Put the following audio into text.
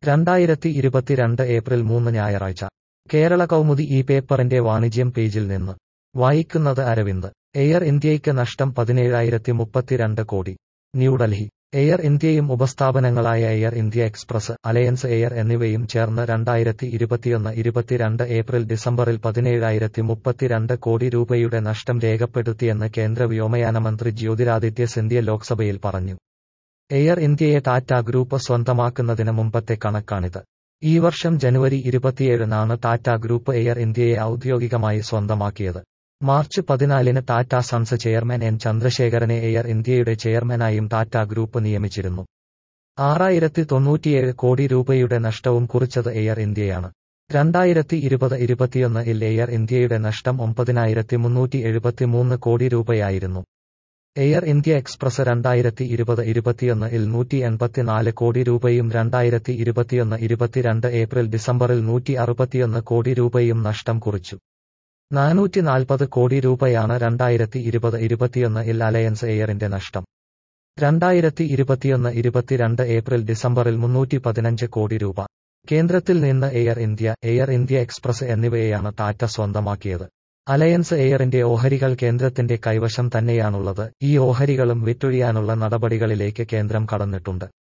രണ്ടായിരത്തി ഇരുപത്തിരണ്ട് ഏപ്രിൽ മൂന്ന് ഞായറാഴ്ച കേരള കൗമുദി ഈ പേപ്പറിന്റെ വാണിജ്യം പേജിൽ നിന്ന് വായിക്കുന്നത് അരവിന്ദ് എയർ ഇന്ത്യയ്ക്ക് നഷ്ടം പതിനേഴായിരത്തി മുപ്പത്തിരണ്ട് കോടി ന്യൂഡൽഹി എയർ ഇന്ത്യയും ഉപസ്ഥാപനങ്ങളായ air India express alliance air എന്നിവയും ചേർന്ന് രണ്ടായിരത്തി ഇരുപത്തിയൊന്ന് ഇരുപത്തിരണ്ട് ഏപ്രിൽ ഡിസംബറിൽ പതിനേഴായിരത്തി മുപ്പത്തിരണ്ട് കോടി രൂപയുടെ നഷ്ടം രേഖപ്പെടുത്തിയെന്ന് കേന്ദ്ര വ്യോമയാന മന്ത്രി ജ്യോതിരാദിത്യ സിന്ധ്യ ലോക്സഭയിൽ പറഞ്ഞു എയർ ഇന്ത്യയെ ടാറ്റ ഗ്രൂപ്പ് സ്വന്തമാക്കുന്നതിന് മുമ്പത്തെ കണക്കാണിത് ഈ വർഷം ജനുവരി ഇരുപത്തിയേഴിനാണ് ടാറ്റ ഗ്രൂപ്പ് എയർ ഇന്ത്യയെ ഔദ്യോഗികമായി സ്വന്തമാക്കിയത് മാർച്ച് പതിനാലിന് ടാറ്റ സൺസ് ചെയർമാൻ എൻ ചന്ദ്രശേഖരനെ എയർ ഇന്ത്യയുടെ ചെയർമാനായും ടാറ്റ ഗ്രൂപ്പ് നിയമിച്ചിരുന്നു ആറായിരത്തി തൊണ്ണൂറ്റിയേഴ് കോടി രൂപയുടെ നഷ്ടവും കുറിച്ചത് എയർ ഇന്ത്യയാണ് രണ്ടായിരത്തി ഇരുപത് ഇരുപത്തിയൊന്ന് ഇൽ എയർ ഇന്ത്യയുടെ നഷ്ടം ഒമ്പതിനായിരത്തി മുന്നൂറ്റി എഴുപത്തിമൂന്ന് കോടി രൂപയായിരുന്നു എയർ ഇന്ത്യ എക്സ്പ്രസ് രണ്ടായിരത്തി ഇരുപത് ഇരുപത്തിയൊന്ന് ഇൽ നൂറ്റി എൺപത്തിനാല് കോടി രൂപയും രണ്ടായിരത്തി ഇരുപത്തിയൊന്ന് ഇരുപത്തിരണ്ട് ഏപ്രിൽ ഡിസംബറിൽ നൂറ്റി അറുപത്തിയൊന്ന് കോടി രൂപയും നഷ്ടം കുറിച്ചു നാനൂറ്റി നാൽപ്പത് കോടി രൂപയാണ് രണ്ടായിരത്തി ഇരുപത് ഇരുപത്തിയൊന്ന് ഇൽ അലയൻസ് എയറിന്റെ നഷ്ടം രണ്ടായിരത്തി ഇരുപത്തിയൊന്ന് ഇരുപത്തിരണ്ട് ഏപ്രിൽ ഡിസംബറിൽ മുന്നൂറ്റി പതിനഞ്ച് കോടി രൂപ കേന്ദ്രത്തിൽ നിന്ന് air India air India express എന്നിവയെയാണ് ടാറ്റ സ്വന്തമാക്കിയത് അലയൻസ് എയറിന്റെ ഓഹരികൾ കേന്ദ്രത്തിന്റെ കൈവശം തന്നെയാണുള്ളത് ഈ ഓഹരികളും വിറ്റൊഴിയാനുള്ള നടപടികളിലേക്ക് കേന്ദ്രം കടന്നിട്ടുണ്ട്